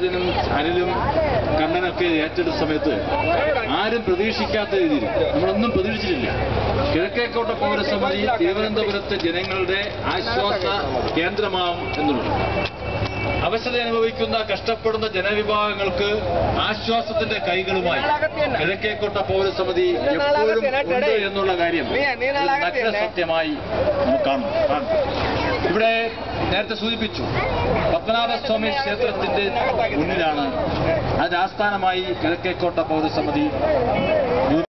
ഇതിനും അനിലും കണ്ണനൊക്കെ ഏറ്റെടുത്ത സമയത്ത് ആരും പ്രതീക്ഷിക്കാത്ത രീതിയിൽ നമ്മളൊന്നും പ്രതീക്ഷിച്ചിട്ടില്ല കിഴക്കേക്കോട്ട പൗരസമിതി തിരുവനന്തപുരത്തെ ജനങ്ങളുടെ ആശ്വാസ കേന്ദ്രമാവും എന്നുള്ളത് അവശത അനുഭവിക്കുന്ന കഷ്ടപ്പെടുന്ന ജനവിഭാഗങ്ങൾക്ക് ആശ്വാസത്തിന്റെ കൈകളുമായി കിഴക്കേക്കോട്ട പൗരസമിതി എപ്പോഴും ഉണ്ട് എന്നുള്ള കാര്യം ഒരു നഗ്ന സത്യമായി നമുക്ക് കാണുന്നു കാണുന്നു. ഇവിടെ നേരത്തെ സൂചിപ്പിച്ചു പത്മനാഭസ്വാമി ക്ഷേത്രത്തിന്റെ മുന്നിലാണ് അതിന്റെ ആസ്ഥാനമായി കിഴക്കേക്കോട്ട പൗരസമിതി